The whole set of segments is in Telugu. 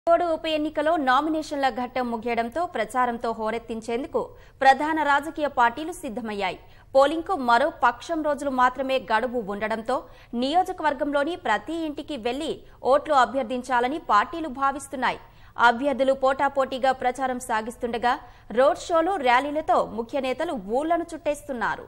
కోడు ఉప ఎన్నికలో నామినేషన్ల ఘట్టం ముగియడంతో ప్రచారంతో హోరెత్తించేందుకు ప్రధాన రాజకీయ పార్టీలు సిద్ధమయ్యాయి పోలింగ్కు మరో పక్షం రోజులు మాత్రమే గడువు ఉండడంతో నియోజకవర్గంలోని ప్రతి ఇంటికి వెళ్లి ఓట్లు అభ్యర్థించాలని పార్టీలు భావిస్తున్నాయి అభ్యర్థులు పోటాపోటీగా ప్రచారం సాగిస్తుండగా రోడ్ షోలు ర్యాలీలతో ముఖ్య నేతలు ఊళ్లను చుట్టేస్తున్నారు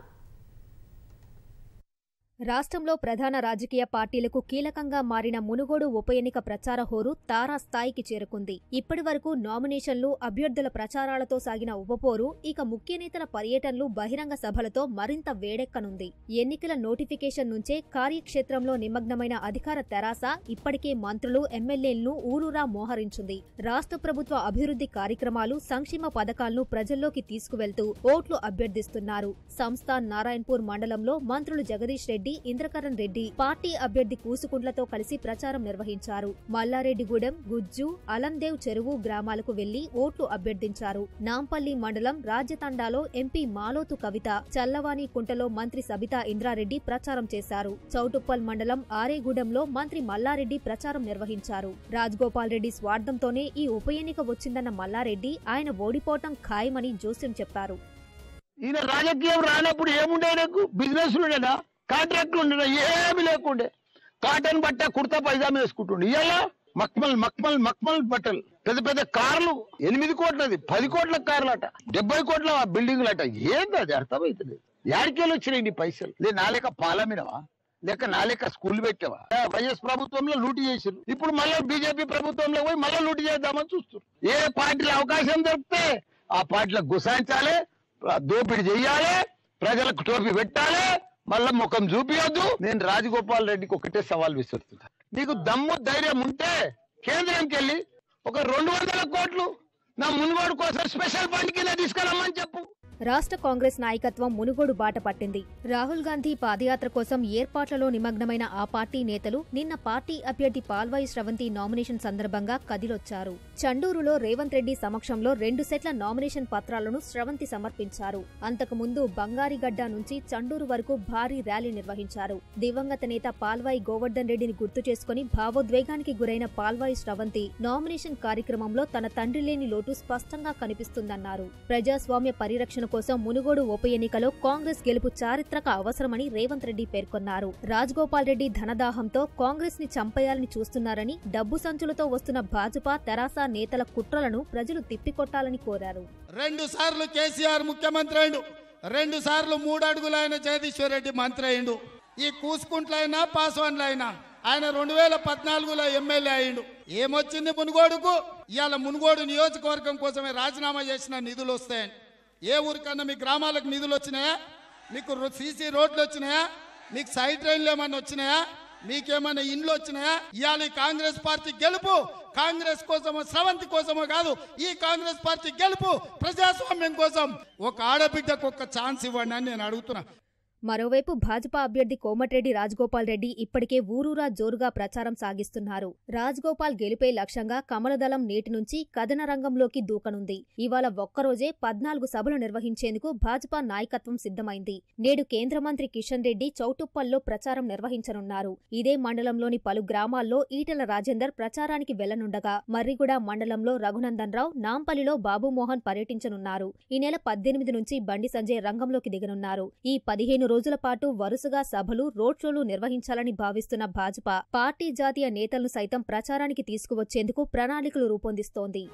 రాష్ట్రంలో ప్రధాన రాజకీయ పార్టీలకు కీలకంగా మారిన మునుగోడు ఉప ఎన్నిక ప్రచార హోరు తారా స్థాయికి చేరుకుంది ఇప్పటి వరకు నామినేషన్లు అభ్యర్థుల ప్రచారాలతో సాగిన ఉపపోరు ఇక ముఖ్య నేతల పర్యటనలు బహిరంగ సభలతో మరింత వేడెక్కనుంది ఎన్నికల నోటిఫికేషన్ నుంచే కార్యక్షేత్రంలో నిమగ్నమైన అధికార తెరాస ఇప్పటికే మంత్రులు ఎమ్మెల్యేలను ఊరూరా మోహరించింది రాష్ట్ర ప్రభుత్వ అభివృద్ధి కార్యక్రమాలు సంక్షేమ పథకాలను ప్రజల్లోకి తీసుకువెళ్తూ ఓట్లు అభ్యర్థిస్తున్నారు సంస్థాన్ నారాయణపూర్ మండలంలో మంత్రులు జగదీష్ రెడ్డి ఇంద్రకరణ్ రెడ్డి పార్టీ అభ్యర్థి కూసుకుండ్లతో కలిసి ప్రచారం నిర్వహించారు మల్లారెడ్డిగూడెం గుజ్జు అలందేవ్ చెరువు గ్రామాలకు వెళ్లి ఓట్లు అభ్యర్థించారు నాంపల్లి మండలం రాజ్యతండాలో ఎంపీ మాలోతు కవిత చల్లవాని కుంటలో మంత్రి సబితా ఇంద్రారెడ్డి ప్రచారం చేశారు చౌటుప్పల్ మండలం ఆరేగూడెంలో మంత్రి మల్లారెడ్డి ప్రచారం నిర్వహించారు రాజ్గోపాల్ రెడ్డి స్వార్థంతోనే ఈ ఉప ఎన్నిక వచ్చిందన్న మల్లారెడ్డి ఆయన ఓడిపోవటం ఖాయమని జోస్యం చెప్పారు ఈయన రాజకీయం రానప్పుడు ఏముండే నాకు బిజినెస్ ఉండేనా కాంట్రాక్ట్లు ఉండేనా ఏమి లేకుండే కాటన్ బట్ట కుర్తా పైజామా వేసుకుంటుండే ఇవాళ మక్మల్ మక్మల్ మక్మల్ బట్టలు పెద్ద పెద్ద కార్లు ఎనిమిది కోట్లది పది కోట్ల కార్లు అట డెబ్బై కోట్ల బిల్డింగ్లు అట ఏంది అది అర్థమవుతుంది యాడికెళ్ళి వచ్చినాయి నీ పైసలు లే నా లెక్క పాలమినవా లేక నా లెక్క స్కూల్ పెట్టావా ఏ, వైఎస్ ప్రభుత్వంలో లూటి చేసారు ఇప్పుడు మళ్ళీ బీజేపీ ప్రభుత్వంలో పోయి మళ్ళీ లూటి చేద్దామని చూస్తారు ఏ పార్టీలో అవకాశం దొరికితే ఆ పార్టీలో గుసాయించాలి దోపిడీ చెయ్యాలి ప్రజలకు టోపీ పెట్టాలి మళ్ళా ముఖం చూపియొద్దు నేను రాజగోపాల్ రెడ్డికి ఒకటే సవాల్ విసురుతున్నా నీకు దమ్ము ధైర్యం ఉంటే కేంద్రంకి వెళ్ళి ఒక రెండు వందల కోట్లు నా మునుగోడు కోసం స్పెషల్ ఫండ్ కింద తీసుకెళ్ళమని చెప్పు రాష్ట్ర కాంగ్రెస్ నాయకత్వం మునుగోడు బాట పట్టింది రాహుల్ గాంధీ పాదయాత్ర కోసం ఏర్పాట్లలో నిమగ్నమైన ఆ పార్టీ నేతలు నిన్న పార్టీ అభ్యర్థి పాల్వాయి స్రవంతి నామినేషన్ సందర్భంగా కదిలొచ్చారు చండూరులో రేవంత్ రెడ్డి సమక్షంలో రెండు సెట్ల నామినేషన్ పత్రాలను స్రవంతి సమర్పించారు అంతకుముందు బంగారిగడ్డ నుంచి చండూరు వరకు భారీ ర్యాలీ నిర్వహించారు దివంగత నేత పాల్వాయి గోవర్ధన్ రెడ్డిని గుర్తు చేసుకుని భావోద్వేగానికి గురైన పాల్వాయి స్రవంతి నామినేషన్ కార్యక్రమంలో తన తండ్రి లేని లోటు స్పష్టంగా కనిపిస్తుందన్నారు ప్రజాస్వామ్య పరిరక్షణ కోసం మునుగోడు ఉప ఎన్నికలో కాంగ్రెస్ గెలుపు చారిత్రక అవసరమని రేవంత్ రెడ్డి పేర్కొన్నారు రాజగోపాల్ రెడ్డి ధనదాహంతో కాంగ్రెస్ ని చంపేయాలని చూస్తున్నారని డబ్బు సంచులతో వస్తున్న భాజపా తెరాస నేతల కుట్రలను ప్రజలు తిప్పికొట్టాలని కోరారు రెండు సార్లు కేసీఆర్ ముఖ్యమంత్రి అయిండు రెండు సార్లు మూడు అడుగులు ఆయన జగదీశ్వర్ రెడ్డి మంత్రి అయిండు ఈ కూసుకుంట్లైనా పాస్వాన్లైనా ఆయన రెండు వేల పద్నాలుగులో ఎమ్మెల్యే అయిండు ఏమొచ్చింది మునుగోడుకు ఇవాళ మునుగోడు నియోజకవర్గం కోసమే రాజీనామా చేసిన నిధులు వస్తాయని ఏ ఊరికన్నా మీ గ్రామాలకు నిధులు వచ్చినాయా మీకు సీసీ రోడ్లు వచ్చినాయా మీకు సైడ్ ట్రైన్లు ఏమన్నా వచ్చినాయా మీకేమైనా ఇండ్లు వచ్చినాయా ఇవాళ ఈ కాంగ్రెస్ పార్టీ గెలుపు కాంగ్రెస్ కోసమో స్రవంతి కోసమో కాదు ఈ కాంగ్రెస్ పార్టీ గెలుపు ప్రజాస్వామ్యం కోసం ఒక ఆడబిడ్డకు ఒక ఛాన్స్ ఇవ్వండి అని నేను అడుగుతున్నా మరోవైపు భాజపా అభ్యర్థి కోమటిరెడ్డి రాజగోపాల్ రెడ్డి ఇప్పటికే ఊరూరా జోరుగా ప్రచారం సాగిస్తున్నారు రాజగోపాల్ గెలుపే లక్ష్యంగా కమలదళం నేటి నుంచి కథన రంగంలోకి దూకనుంది ఇవాళ ఒక్కరోజే పద్నాలుగు సభలు నిర్వహించేందుకు భాజపా నాయకత్వం సిద్ధమైంది నేడు కేంద్ర మంత్రి కిషన్ రెడ్డి చౌటుప్పల్లో ప్రచారం నిర్వహించనున్నారు ఇదే మండలంలోని పలు గ్రామాల్లో ఈటెల రాజేందర్ ప్రచారానికి వెళ్లనుండగా మర్రిగూడ మండలంలో రఘునందన్ రావు నాంపల్లిలో బాబుమోహన్ పర్యటించనున్నారు ఈ నెల పద్దెనిమిది నుంచి బండి సంజయ్ రంగంలోకి దిగనున్నారు ఈ పదిహేను రోజుల పాటు వరుసగా సభలు రోడ్ షోలు నిర్వహించాలని భావిస్తున్న భాజపా పార్టీ జాతీయ నేతలను సైతం ప్రచారానికి తీసుకువచ్చేందుకు ప్రణాళికలు రూపొందిస్తోంది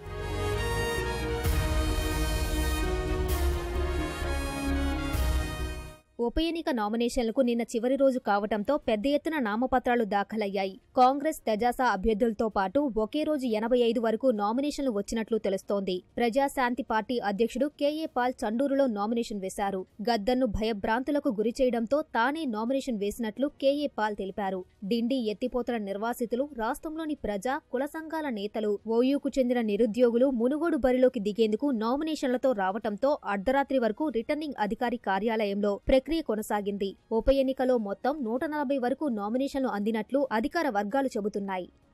ఉప ఎన్నిక నామినేషన్లకు నిన్న చివరి రోజు కావటంతో పెద్ద ఎత్తున నామపత్రాలు దాఖలయ్యాయి కాంగ్రెస్ తెజాసా అభ్యర్థులతో పాటు ఒకే రోజు ఎనభై ఐదు వరకు నామినేషన్లు వచ్చినట్లు తెలుస్తోంది ప్రజాశాంతి పార్టీ అధ్యక్షుడు కేఏ పాల్ చండూరులో నామినేషన్ వేశారు గద్దర్ను భయభ్రాంతులకు గురి చేయడంతో తానే నామినేషన్ వేసినట్లు కేఏ పాల్ తెలిపారు డిండి ఎత్తిపోతల నిర్వాసితులు రాష్ట్రంలోని ప్రజా కుల సంఘాల నేతలు ఓయూకు చెందిన నిరుద్యోగులు మునుగోడు బరిలోకి దిగేందుకు నామినేషన్లతో రావటంతో అర్ధరాత్రి వరకు రిటర్నింగ్ అధికారి కార్యాలయంలో ప్రక్రియ కొనసాగింది ఉప ఎన్నికలో మొత్తం నూట నలభై వరకు నామినేషన్లు అందినట్లు అధికార వర్గాలు చెబుతున్నాయి